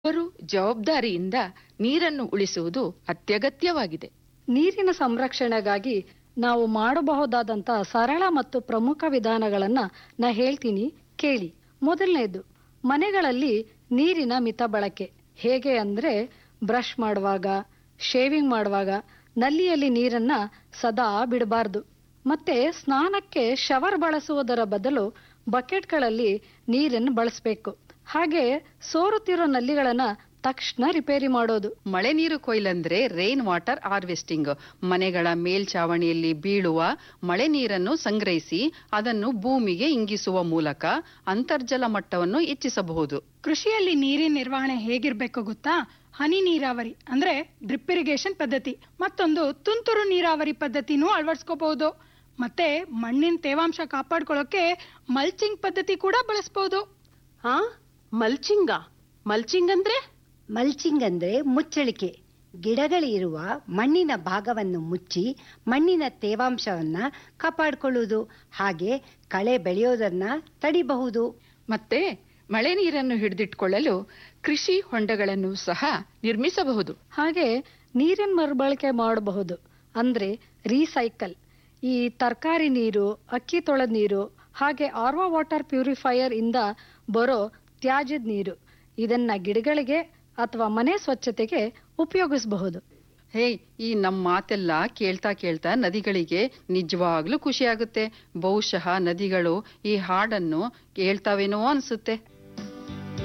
ಅವರು ಜವಾಬ್ದಾರಿಯಿಂದ ನೀರನ್ನು ಉಳಿಸುವುದು ಅತ್ಯಗತ್ಯವಾಗಿದೆ ನೀರಿನ ಸಂರಕ್ಷಣೆಗಾಗಿ ನಾವು ಮಾಡಬಹುದಾದಂತಹ ಸರಳ ಮತ್ತು ಪ್ರಮುಖ ವಿಧಾನಗಳನ್ನ ನಾ ಹೇಳ್ತೀನಿ ಕೇಳಿ ಮೊದಲನೇದು ಮನೆಗಳಲ್ಲಿ ನೀರಿನ ಮಿತ ಬಳಕೆ ಹೇಗೆ ಅಂದ್ರೆ ಬ್ರಷ್ ಮಾಡುವಾಗ ಶೇವಿಂಗ್ ಮಾಡುವಾಗ ನಲ್ಲಿಯಲ್ಲಿ ನೀರನ್ನ ಸದಾ ಬಿಡಬಾರ್ದು ಮತ್ತೆ ಸ್ನಾನಕ್ಕೆ ಶವರ್ ಬಳಸುವುದರ ಬದಲು ಬಕೆಟ್ಗಳಲ್ಲಿ ನೀರನ್ನು ಬಳಸಬೇಕು ಹಾಗೆ ಸೋರುತ್ತಿರೋ ನಲ್ಲಿಗಳನ್ನ ತಕ್ಷಣ ರಿಪೇರಿ ಮಾಡೋದು ಮಳೆ ನೀರು ಕೊಯ್ಲಂದ್ರೆ ರೈನ್ ವಾಟರ್ ಹಾರ್ವೆಸ್ಟಿಂಗ್ ಮನೆಗಳ ಮೇಲ್ಛಾವಣಿಯಲ್ಲಿ ಬೀಳುವ ಮಳೆ ನೀರನ್ನು ಸಂಗ್ರಹಿಸಿ ಅದನ್ನು ಭೂಮಿಗೆ ಇಂಗಿಸುವ ಮೂಲಕ ಅಂತರ್ಜಲ ಮಟ್ಟವನ್ನು ಹೆಚ್ಚಿಸಬಹುದು ಕೃಷಿಯಲ್ಲಿ ನೀರಿನ ನಿರ್ವಹಣೆ ಹೇಗಿರ್ಬೇಕು ಗೊತ್ತಾ ಹನಿ ನೀರಾವರಿ ಅಂದ್ರೆ ಡ್ರಿಪ್ ಇರಿಗೇಷನ್ ಪದ್ಧತಿ ಮತ್ತೊಂದು ತುಂತುರು ನೀರಾವರಿ ಪದ್ಧತಿನೂ ಅಳವಡಿಸ್ಕೋಬಹುದು ಮತ್ತೆ ಮಣ್ಣಿನ ತೇವಾಂಶ ಕಾಪಾಡ್ಕೊಳ್ಳೋಕೆ ಮಲ್ಚಿಂಗ್ ಪದ್ಧತಿ ಕೂಡ ಬಳಸಬಹುದು ಹಾ ಮಲ್ಚಿಂಗ ಮಲ್ಚಿಂಗ್ ಅಂದ್ರೆ ಮಲ್ಚಿಂಗ್ ಅಂದ್ರೆ ಮುಚ್ಚಳಿಕೆ ಗಿಡಗಳಿರುವ ಮಣ್ಣಿನ ಭಾಗವನ್ನು ಮುಚ್ಚಿ ಮಣ್ಣಿನ ತೇವಾಂಶವನ್ನ ಕಾಪಾಡಿಕೊಳ್ಳುವುದು ಹಾಗೆ ಕಳೆ ಬೆಳೆಯೋದನ್ನ ತಡಿಬಹುದು ಮತ್ತೆ ಮಳೆ ನೀರನ್ನು ಹಿಡಿದಿಟ್ಕೊಳ್ಳಲು ಕೃಷಿ ಹೊಂಡಗಳನ್ನು ಸಹ ನಿರ್ಮಿಸಬಹುದು ಹಾಗೆ ನೀರಿನ ಮರುಬಳಕೆ ಮಾಡಬಹುದು ಅಂದ್ರೆ ರೀಸೈಕಲ್ ಈ ತರಕಾರಿ ನೀರು ಅಕ್ಕಿ ತೊಳೆದ ನೀರು ಹಾಗೆ ಆರ್ವಾ ವಾಟರ್ ಪ್ಯೂರಿಫೈಯರ್ ಇಂದ ಬರೋ ತ್ಯಾಜ್ಯದ ನೀರು ಇದನ್ನ ಗಿಡಗಳಿಗೆ ಅಥವಾ ಮನೆ ಸ್ವಚ್ಛತೆಗೆ ಉಪಯೋಗಿಸಬಹುದು ಹೇ ಈ ನಮ್ಮ ಮಾತೆಲ್ಲ ಕೇಳ್ತಾ ಕೇಳ್ತಾ ನದಿಗಳಿಗೆ ನಿಜವಾಗ್ಲೂ ಖುಷಿ ಆಗುತ್ತೆ ಬಹುಶಃ ನದಿಗಳು ಈ ಹಾಡನ್ನು ಕೇಳ್ತಾವೇನೋ ಅನ್ಸುತ್ತೆ